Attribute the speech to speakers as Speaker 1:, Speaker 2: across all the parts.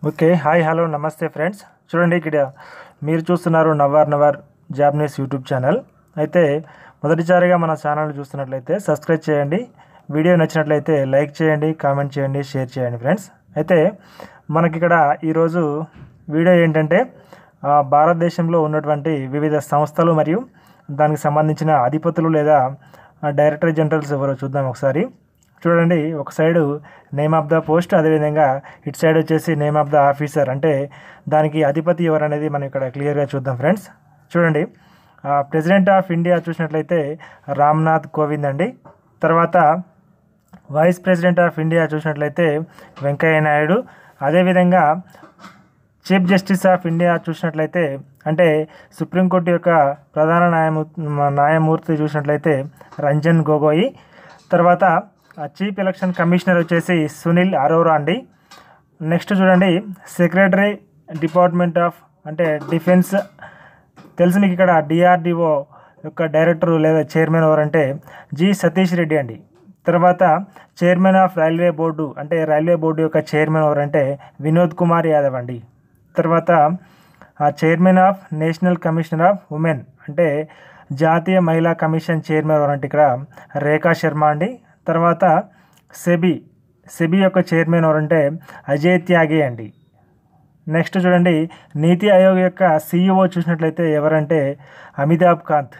Speaker 1: okay hi hello నమస్తే friends చూడండి ఇక్కడ మీరు చూస్తున్నారు నవార్ నవార్ జాబ్ న్యూస్ యూట్యూబ్ ఛానల్ అయితే మొదటిసారిగా మన ఛానల్ చూస్తున్నట్లయితే సబ్స్క్రైబ్ చేయండి వీడియో నచ్చినట్లయితే లైక్ చేయండి కామెంట్ చేయండి షేర్ చేయండి ఫ్రెండ్స్ అయితే మనకి ఇక్కడ ఈరోజు వీడియో ఏంటంటే ఆ, భారతదేశంలో ఉన్నటువంటి వివిధ సంస్థలు మరియు దానికి సంబంధించిన అధిపతులు లేదా ఆ, డైరెక్టర్ జనరల్స్ ఎవరో చూద్దాం ఒకసారి చూడండి ఒక side name of the post అదేవిధంగా ఇటు సైడ్ వచ్చేసి నేమ్ ఆఫ్ ద ఆఫీసర్ అంటే దానికి అధిపతి ఎవరు అనేది మనం ఇక్కడ క్లియర్గా చూద్దాం ఫ్రెండ్స్ చూడండి ప్రెసిడెంట్ ఆఫ్ ఇండియా చూసినట్లయితే రామ్నాథ్ కోవింద్ అండి తర్వాత వైస్ ప్రెసిడెంట్ ఆఫ్ ఇండియా చూసినట్లయితే వెంకయ్య నాయుడు అదేవిధంగా చీఫ్ జస్టిస్ ఆఫ్ ఇండియా చూసినట్లయితే అంటే సుప్రీంకోర్టు యొక్క ప్రధాన న్యాయమూర్తి న్యాయమూర్తి చూసినట్లయితే రంజన్ గొగోయి తర్వాత ఆ చీఫ్ ఎలక్షన్ కమిషనర్ వచ్చేసి సునీల్ అరోరా అండి నెక్స్ట్ చూడండి సెక్రటరీ డిపార్ట్మెంట్ ఆఫ్ అంటే డిఫెన్స్ తెలుసు మీకు ఇక్కడ డిఆర్డిఓ యొక్క డైరెక్టర్ లేదా చైర్మన్ ఎవరంటే జి సతీష్ రెడ్డి అండి తర్వాత చైర్మన్ ఆఫ్ రైల్వే బోర్డు అంటే రైల్వే బోర్డు యొక్క చైర్మన్ ఎవరంటే వినోద్ కుమార్ యాదవ్ అండి తర్వాత ఆ chairman of national commissioner of women అంటే జాతీయ మహిళా కమిషన్ చైర్మన్ ఎవరంటే ఇక్కడ రేఖా శర్మ అండి తర్వాత సెబీ సెబీ యొక్క చైర్మన్ ఎవరంటే అజయ్ త్యాగి అండి నెక్స్ట్ చూడండి నీతి ఆయోగ్ యొక్క సీఈఓ చూసినట్లయితే ఎవరంటే Amitabh Kant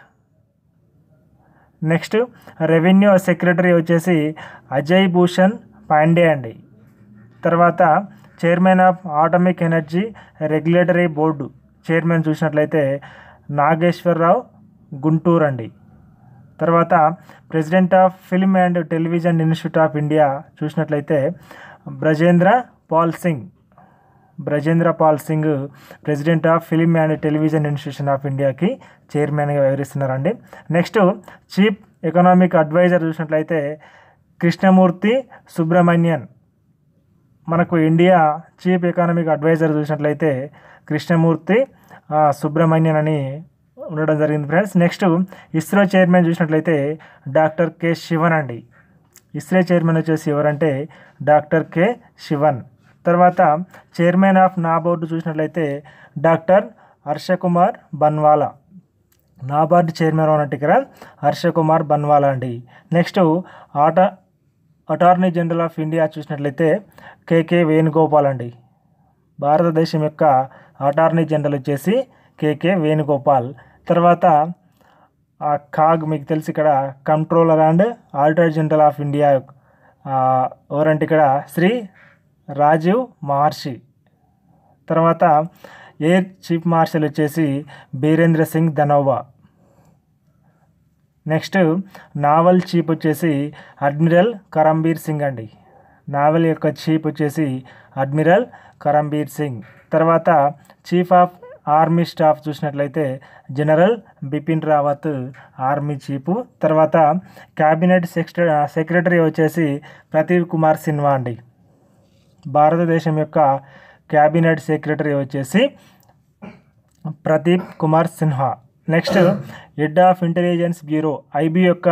Speaker 1: next revenue secretary వచ్చేసి అజయ్ భూషణ్ పాండే అండి తర్వాత chairman of atomic energy regulatory board chairman చూసినట్లయితే నాగేశ్వరరావు గుంటూరు అండి తర్వాత president of film and television institute of India చూసినట్లయితే Brajendra Pal Singh Brajendra Pal Singh president of film and television institution of ఇండియాకి చైర్మన్గా వ్యవహరిస్తున్నారండి నెక్స్ట్ చీఫ్ ఎకనామిక్ అడ్వైజర్ చూసినట్లయితే కృష్ణమూర్తి సుబ్రహ్మణ్యన్ మనకు ఇండియా చీఫ్ ఎకనామిక్ అడ్వైజర్ చూసినట్లయితే కృష్ణమూర్తి ఆ, సుబ్రహ్మణ్యన్ అని ఉండడం జరిగింది ఫ్రెండ్స్ నెక్స్ట్ ఇస్రో చైర్మన్ చూసినట్లయితే డాక్టర్ కె శివన్ అండి ఇస్రో చైర్మన్ వచ్చేసి ఎవరంటే డాక్టర్ కె శివన్ తర్వాత చైర్మన్ ఆఫ్ నా బోర్డు చూసినట్లయితే డాక్టర్ హర్షకుమార్ బన్వాలా నాబార్డ్ చైర్మన్ ఉన్నట్టు ఇక్కడ హర్షకుమార్ బన్వాలా అండి నెక్స్ట్ ఆట అటార్నీ జనరల్ ఆఫ్ ఇండియా చూసినట్లయితే కేకే వేణుగోపాల్ అండి భారతదేశం యొక్క అటార్నీ జనరల్ వచ్చేసి కేకే వేణుగోపాల్ తర్వాత ఆ కాగ్ మీకు తెలిసి ఇక్కడ controller and auditor general of India ఆ, ఎవరంటే ఇక్కడ శ్రీ రాజీవ్ మహర్షి తర్వాత ఎయిర్ చీఫ్ మార్షల్ వచ్చేసి Birender Singh Dhanoa next naval chief వచ్చేసి అడ్మిరల్ కరంబీర్ సింగ్ అండి నావల్ యొక్క చీఫ్ వచ్చేసి అడ్మిరల్ కరంబీర్ సింగ్ తర్వాత చీఫ్ ఆఫ్ ఆర్మీ స్టాఫ్ చూసినట్లయితే general Bipin Rawat army chief తర్వాత క్యాబినెట్ సెక్ర సెక్రటరీ వచ్చేసి ప్రతీవ్ కుమార్ సిన్హా అండి భారతదేశం యొక్క క్యాబినెట్ సెక్రటరీ వచ్చేసి Pradeep Kumar Sinha next head of intelligence bureau IB యొక్క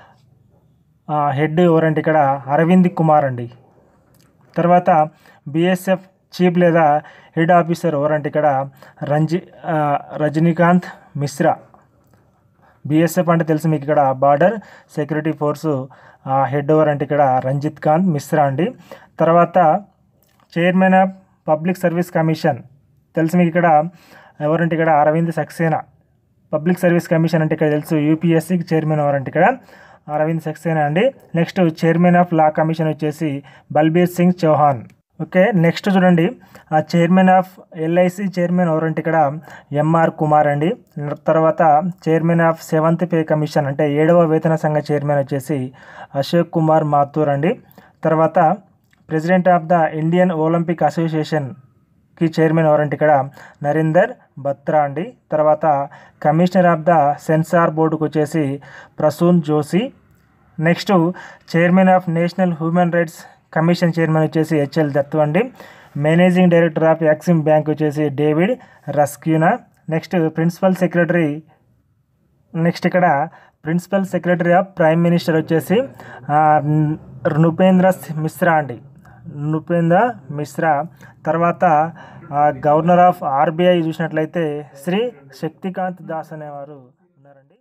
Speaker 1: ఆ, హెడ్ ఎవరంటే ఇక్కడ అరవింద్ కుమార్ అండి తర్వాత బిఎస్ఎఫ్ చీఫ్ లేదా హెడ్ ఆఫీసర్ ఎవరంటే ఇక్కడ రంజి ఆ, రజనీకాంత్ మిశ్రా బిఎస్ఎఫ్ అంటే తెలుసు మీకు ఇక్కడ border security force head over అంటే ఇక్కడ రంజిత్ కాంత్ మిశ్రా అండి తర్వాత chairman of public service commission తెలుసు మీకు ఇక్కడ ఎవరంటే ఇక్కడ Arvind Saxena public service commission అంటే ఇక్కడ తెలుసు యూపీఎస్సీకి చైర్మన్ ఎవరంటే ఇక్కడ అరవింద్ సక్సేనా అండి next chairman of law commission వచ్చేసి బల్బీర్ సింగ్ చౌహాన్ ఓకే నెక్స్ట్ చూడండి ఆ చైర్మన్ ఆఫ్ ఎల్ఐసి చైర్మన్ ఎవరంటే ఇక్కడ ఎంఆర్ కుమార్ అండి తర్వాత chairman of seventh pay commission అంటే ఏడవ వేతన సంఘ చైర్మన్ వచ్చేసి అశోక్ కుమార్ మాథూర్ అండి తర్వాత president of the Indian Olympic అసోసియేషన్కి చైర్మన్ ఎవరంటే ఇక్కడ నరేందర్ బత్రా అండి తర్వాత కమిషనర్ ఆఫ్ ద సెన్సార్ బోర్డుకు వచ్చేసి Prasoon Joshi next chairman of national human rights commission chairman వచ్చేసి హెచ్ఎల్ దత్తు అండి managing director of Exim bank వచ్చేసి David Rasquinha next principal secretary next ఇక్కడ principal secretary of prime minister వచ్చేసి ఆ, నృపేంద్ర మిశ్రా అండి నృపేంద్ర మిశ్రా తర్వాత ఆ, గవర్నర్ ఆఫ్ ఆర్బీఐ చూసినట్లయితే శ్రీ శక్తికాంత్ దాస్ అనేవారు ఉన్నారండి